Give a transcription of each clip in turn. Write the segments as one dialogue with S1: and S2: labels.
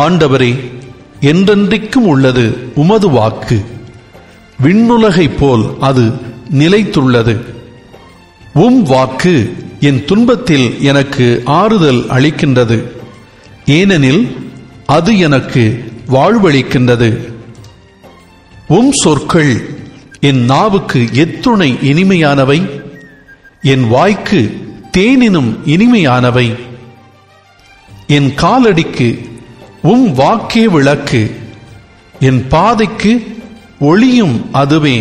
S1: ஆண்டவரே என்றென்றைக்கும் உள்ளது உமது வாக்கு விண்ணுலகைப் போல் அது நிலைத்துள்ளது உம் வாக்கு என் துன்பத்தில் எனக்கு ஆறுதல் அளிக்கின்றது ஏனெனில் அது எனக்கு வாழ்வளிக்கின்றது உம் சொற்கள் என் நாவுக்கு எத்துணை இனிமையானவை என் வாய்க்கு தேனினும் இனிமையானவை என் காலடிக்கு உம் வாக்கே விளக்கு என் பாதைக்கு ஒளியும் அதுவே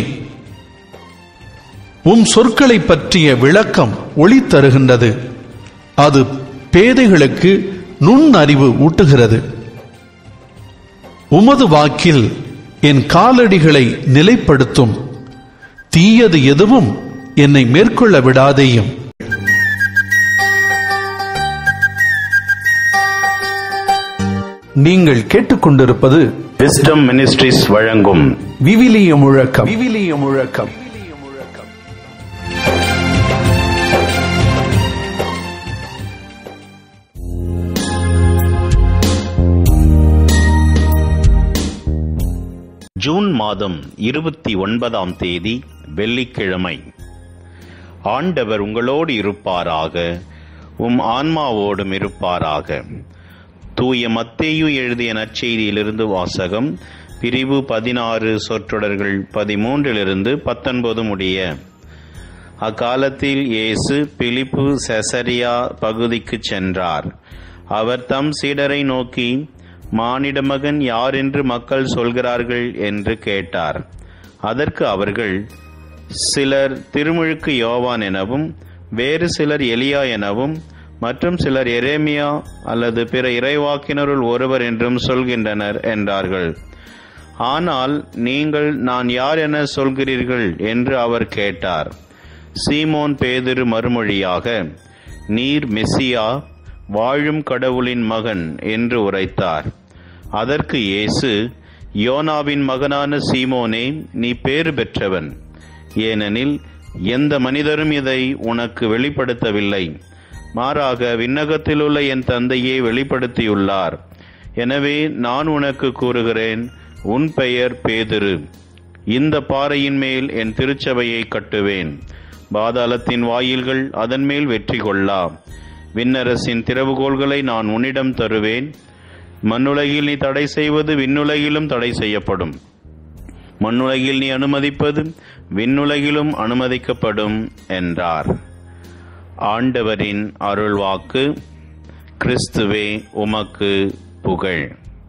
S1: உம் சொற்களை பற்றிய விளக்கம் ஒளி தருகின்றது அது பேதைகளுக்கு நுண்ணறிவு ஊட்டுகிறது உமது வாக்கில் என் காலடிகளை நிலைப்படுத்தும் தீயது எதுவும் என்னை மேற்கொள்ள விடாதேயும் நீங்கள் கேட்டுக்கொண்டிருப்பது
S2: விஸ்டம் மினிஸ்ட்ரிஸ் வழங்கும்
S1: விவிலிய முழக்கம் விவிலிய முழக்கம்
S2: ஜூன் மாதம் இருபத்தி ஒன்பதாம் தேதி வெள்ளிக்கிழமை ஆண்டவர் உங்களோடு இருப்பாராக உம் ஆன்மாவோடும் இருப்பாராக தூய மத்தேயு எழுதிய நற்செய்தியிலிருந்து வாசகம் பிரிவு பதினாறு சொற்றொடர்கள் பதிமூன்றிலிருந்து பத்தொன்பது முடிய அக்காலத்தில் இயேசு பிலிப்பு செசரியா பகுதிக்கு சென்றார் அவர் தம் சீடரை நோக்கி மானிட மகன் யார் என்று மக்கள் சொல்கிறார்கள் என்று கேட்டார் அதற்கு அவர்கள் சிலர் திருமுழுக்கு யோவான் எனவும் வேறு சிலர் எலியா எனவும் மற்றும் சிலர் எரேமியா அல்லது பிற இறைவாக்கினருள் ஒருவர் என்றும் சொல்கின்றனர் என்றார்கள் ஆனால் நீங்கள் நான் யார் என சொல்கிறீர்கள் என்று அவர் கேட்டார் சீமோன் பேதிரு மறுமொழியாக நீர் மெஸ்ஸியா வாழும் கடவுளின் மகன் என்று உரைத்தார் அதற்கு இயேசு யோனாவின் மகனான சீமோனே நீ பேறு பெற்றவன் ஏனெனில் எந்த மனிதரும் இதை உனக்கு வெளிப்படுத்தவில்லை மாறாக விண்ணகத்திலுள்ள என் தந்தையே வெளிப்படுத்தியுள்ளார் எனவே நான் உனக்கு கூறுகிறேன் உன் பெயர் பேதிரு இந்த பாறையின் மேல் என் திருச்சபையை கட்டுவேன் பாதாளத்தின் வாயில்கள் அதன் மேல் வெற்றி கொள்ளா விண்ணரசின் திறவுகோள்களை நான் உன்னிடம் தருவேன் மண்ணுலகில் நீ தடை செய்வது விண்ணுலகிலும் தடை செய்யப்படும் மண்ணுலகில் நீ அனுமதிப்பது விண்ணுலகிலும் அனுமதிக்கப்படும் என்றார் ஆண்டவரின் அருள்வாக்கு கிறிஸ்துவே உமக்கு புகழ்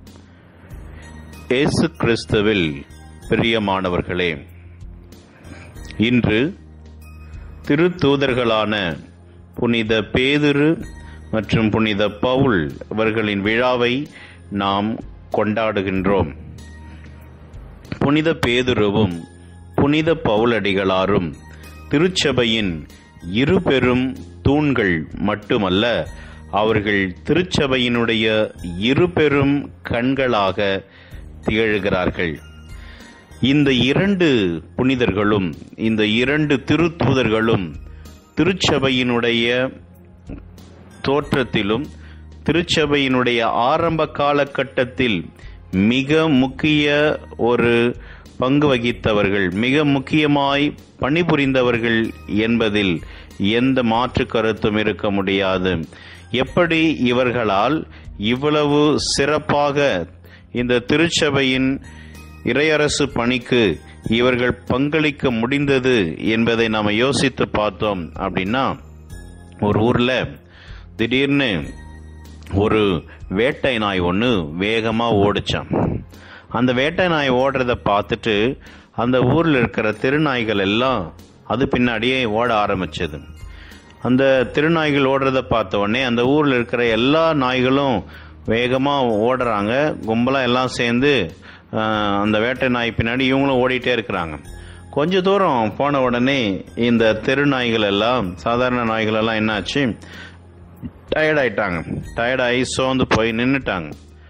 S2: இயேசு கிறிஸ்துவில் பிரியமானவர்களே இன்று திருத்தூதர்களான புனித பேதுரு மற்றும் புனித பவுல் இவர்களின் விழாவை நாம் கொண்டாடுகின்றோம் புனித பேதுருவும் புனித பவுலடிகளாரும் திருச்சபையின் இரு பெரும் தூண்கள் மட்டுமல்ல அவர்கள் திருச்சபையினுடைய இரு பெரும் கண்களாக திகழ்கிறார்கள் இந்த இரண்டு புனிதர்களும் இந்த இரண்டு திருத்தூதர்களும் திருச்சபையினுடைய தோற்றத்திலும் திருச்சபையினுடைய ஆரம்ப காலகட்டத்தில் மிக முக்கிய ஒரு பங்கு வகித்தவர்கள் மிக முக்கியமாய் பணிபுரிந்தவர்கள் என்பதில் எந்த மாற்று கருத்தும் இருக்க முடியாது எப்படி இவர்களால் இவ்வளவு சிறப்பாக இந்த திருச்சபையின் இறையரசு பணிக்கு இவர்கள் பங்களிக்க முடிந்தது என்பதை நாம் யோசித்து பார்த்தோம் அப்படின்னா ஒரு ஊர்ல திடீர்னு ஒரு வேட்டை நாய் ஒன்று வேகமாக ஓடிச்சான் அந்த வேட்டை நாய் ஓடுறத பார்த்துட்டு அந்த ஊரில் இருக்கிற திருநாய்கள் எல்லாம் அது பின்னாடியே ஓட ஆரம்பிச்சது அந்த திருநாய்கள் ஓடுறத பார்த்த உடனே அந்த ஊரில் இருக்கிற எல்லா நாய்களும் வேகமாக ஓடுறாங்க கும்பலாக எல்லாம் சேர்ந்து ஆஹ், அந்த வேட்டை நாய் பின்னாடி இவங்களும் ஓடிட்டே இருக்கிறாங்க கொஞ்ச தூரம் போன உடனே இந்த தெருநாய்கள் எல்லாம் சாதாரண நாய்கள் எல்லாம் என்னாச்சு டயர்ட் ஆயிட்டாங்க டயர்ட் ஆகி சோர்ந்து போய் நின்றுட்டாங்க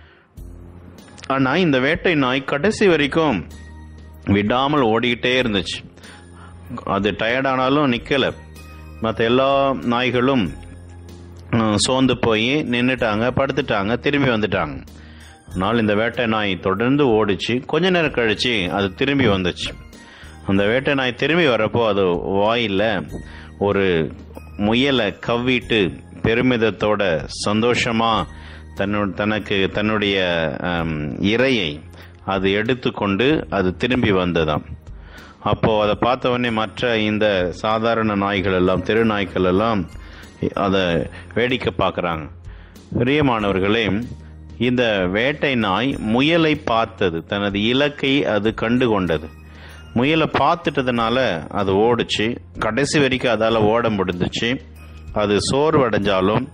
S2: ஆனா இந்த வேட்டை நாய் கடைசி வரைக்கும் விடாமல் ஓடிக்கிட்டே இருந்துச்சு அது டயர்ட் ஆனாலும் நிக்கல மற்ற எல்லா நாய்களும் அஹ், சோர்ந்து போய் நின்றுட்டாங்க படுத்துட்டாங்க திரும்பி வந்துட்டாங்க நாள் இந்த வேட்டை நாய் தொடர்ந்து ஓடிச்சு கொஞ்ச நேரம் கழிச்சு அது திரும்பி வந்துச்சு அந்த வேட்டை நாய் திரும்பி வரப்போ அது வாயில ஒரு முயலை கவ்விட்டு பெருமிதத்தோட சந்தோஷமா தன்னு தனக்கு தன்னுடைய ஆம், இரையை அது எடுத்துக்கொண்டு அது திரும்பி வந்ததாம் அப்போ அதை பார்த்த உடனே மற்ற இந்த சாதாரண நாய்கள் எல்லாம் தெரு நாய்கள் எல்லாம் அதை வேடிக்கை பார்க்குறாங்க பிரியமானவர்களே இந்த வேட்டை நாய் முயலை பார்த்தது தனது இலக்கை அது கண்டு கொண்டது முயலை பார்த்துட்டதுனால அது ஓடுச்சு கடைசி வரைக்கும் அதால் ஓட முடிஞ்சிச்சு அது சோர்வடைஞ்சாலும்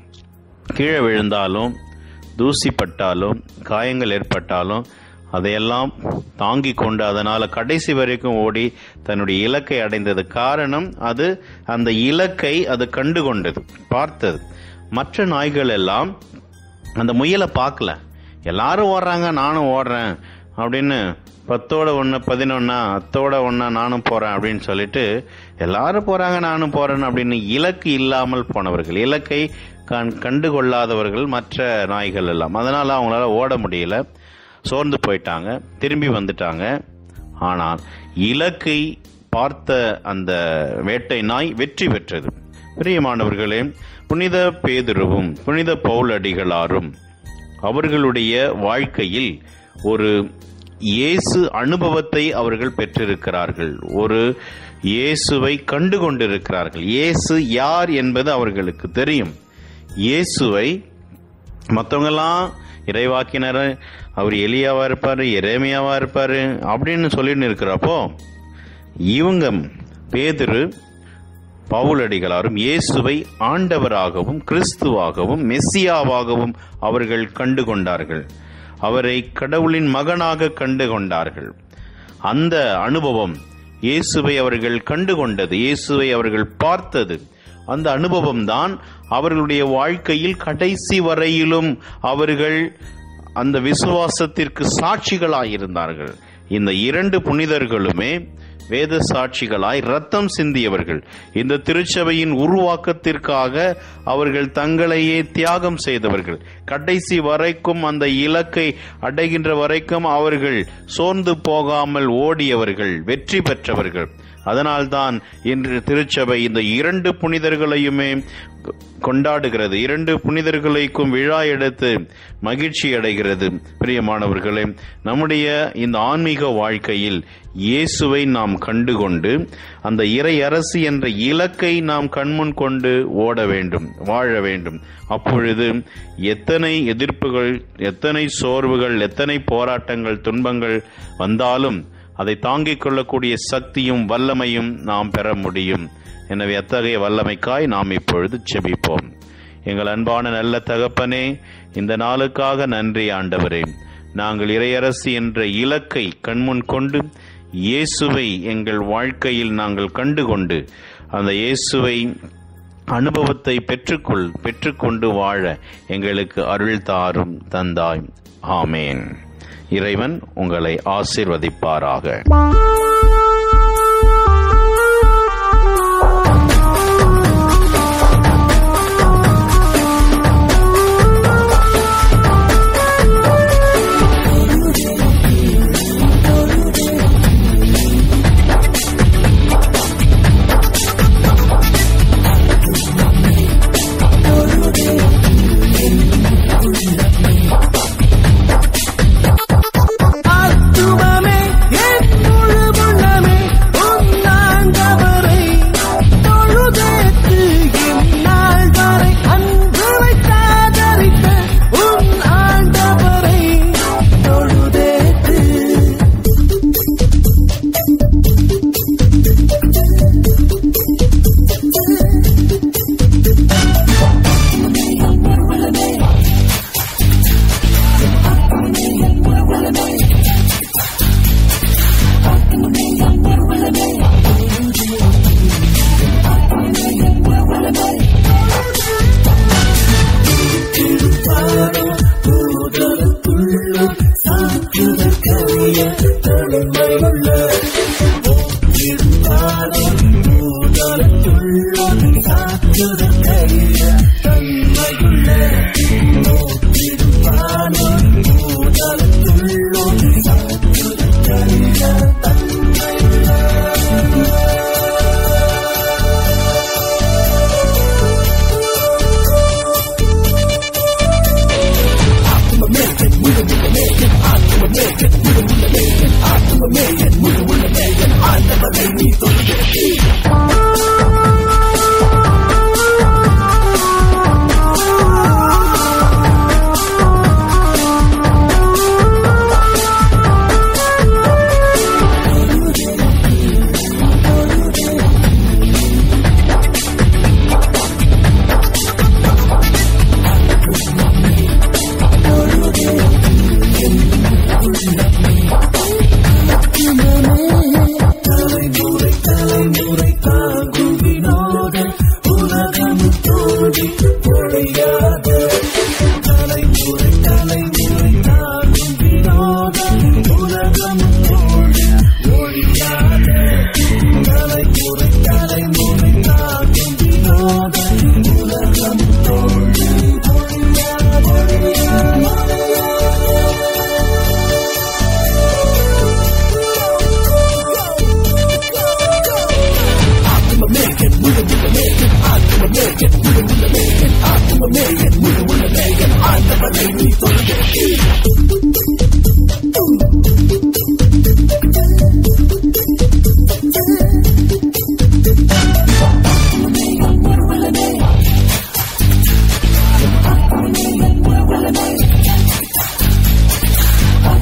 S2: கீழே விழுந்தாலும் தூசிப்பட்டாலும் காயங்கள் ஏற்பட்டாலும் அதையெல்லாம் தாங்கி கொண்டு அதனால கடைசி வரைக்கும் ஓடி தன்னுடைய இலக்கை அடைந்தது காரணம் அது அந்த இலக்கை அது கண்டு கொண்டது பார்த்தது மற்ற நாய்கள் எல்லாம் அந்த முயலை பார்க்கல எல்லாரும் ஓடுறாங்க நானும் ஓடுறேன் அப்படின்னு பத்தோட ஒன்று பதினொன்னா அத்தோட ஒன்றா நானும் போகிறேன் அப்படின்னு சொல்லிட்டு எல்லாரும் போகிறாங்க நானும் போகிறேன் அப்படின்னு இலக்கு இல்லாமல் போனவர்கள் இலக்கை கண் கண்டு கொள்ளாதவர்கள் மற்ற நாய்கள் எல்லாம் அதனால் அவங்களால ஓட முடியல சோர்ந்து போயிட்டாங்க திரும்பி வந்துட்டாங்க ஆனால் இலக்கை பார்த்த அந்த வேட்டை நாய் வெற்றி பெற்றது பிரியமானவர்களே புனித பேதுருவும் புனித பவுலடிகளாரும் அவர்களுடைய வாழ்க்கையில் ஒரு இயேசு அனுபவத்தை அவர்கள் பெற்றிருக்கிறார்கள் ஒரு இயேசுவை கண்டு கொண்டிருக்கிறார்கள் இயேசு யார் என்பது அவர்களுக்கு தெரியும் இயேசுவை மற்றவங்கெல்லாம் இறைவாக்கினர் அவர் எலியாவா இருப்பாரு எரேமியாவா இருப்பாரு அப்படின்னு சொல்லிட்டு இருக்கிறப்போ இவங்க பேதுரு பவுலடிகளாரும் இயேசுவை ஆண்டவராகவும் கிறிஸ்துவாகவும் மெஸ்ஸியாவாகவும் அவர்கள் கண்டு கொண்டார்கள் அவரை கடவுளின் மகனாக கண்டு கொண்டார்கள் அந்த அனுபவம் இயேசுவை அவர்கள் கண்டு கொண்டது இயேசுவை அவர்கள் பார்த்தது அந்த அனுபவம் தான் அவர்களுடைய வாழ்க்கையில் கடைசி வரையிலும் அவர்கள் அந்த விசுவாசத்திற்கு சாட்சிகளாயிருந்தார்கள் இந்த இரண்டு புனிதர்களுமே வேத சாட்சிகளாய் ரத்தம் சிந்தியவர்கள் இந்த திருச்சபையின் உருவாக்கத்திற்காக அவர்கள் தங்களையே தியாகம் செய்தவர்கள் கடைசி வரைக்கும் அந்த இலக்கை அடைகின்ற வரைக்கும் அவர்கள் சோர்ந்து போகாமல் ஓடியவர்கள் வெற்றி பெற்றவர்கள் அதனால்தான் இன்று திருச்சபை இந்த இரண்டு புனிதர்களையுமே கொண்டாடுகிறது இரண்டு புனிதர்களுக்கும் விழா எடுத்து மகிழ்ச்சி அடைகிறது பிரியமானவர்களே நம்முடைய இந்த ஆன்மீக வாழ்க்கையில் இயேசுவை நாம் கண்டுகொண்டு அந்த இறை அரசு என்ற இலக்கை நாம் கண்முன் கொண்டு ஓட வேண்டும் வாழ வேண்டும் அப்பொழுது எத்தனை எதிர்ப்புகள் எத்தனை சோர்வுகள் எத்தனை போராட்டங்கள் துன்பங்கள் வந்தாலும் அதை தாங்கிக் கொள்ளக்கூடிய சக்தியும் வல்லமையும் நாம் பெற முடியும் எனவே அத்தகைய வல்லமைக்காய் நாம் இப்பொழுது செபிப்போம் எங்கள் அன்பான நல்ல தகப்பனே இந்த நாளுக்காக நன்றி ஆண்டவரே நாங்கள் இறையரசு என்ற இலக்கை கண்முன் கொண்டு இயேசுவை எங்கள் வாழ்க்கையில் நாங்கள் கண்டுகொண்டு அந்த இயேசுவை அனுபவத்தை பெற்றுக்கொள் பெற்றுக்கொண்டு வாழ எங்களுக்கு அருள் தாரும் தந்தாய் ஆமேன் இறைவன் உங்களை ஆசீர்வதிப்பாராக
S3: ஆத்துமமே என் முழு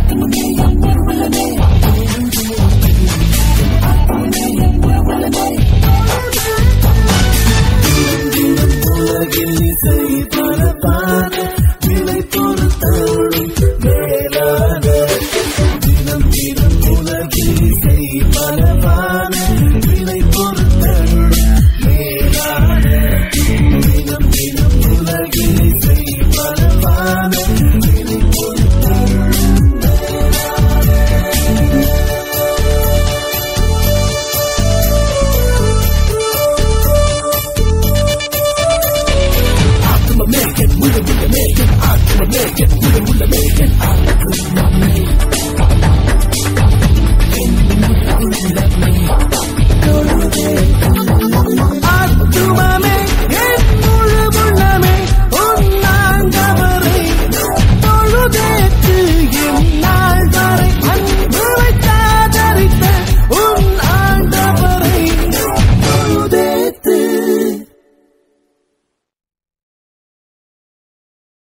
S3: உலகில் இசை பரப்பான விலை பொறுத்தோடும் மேலான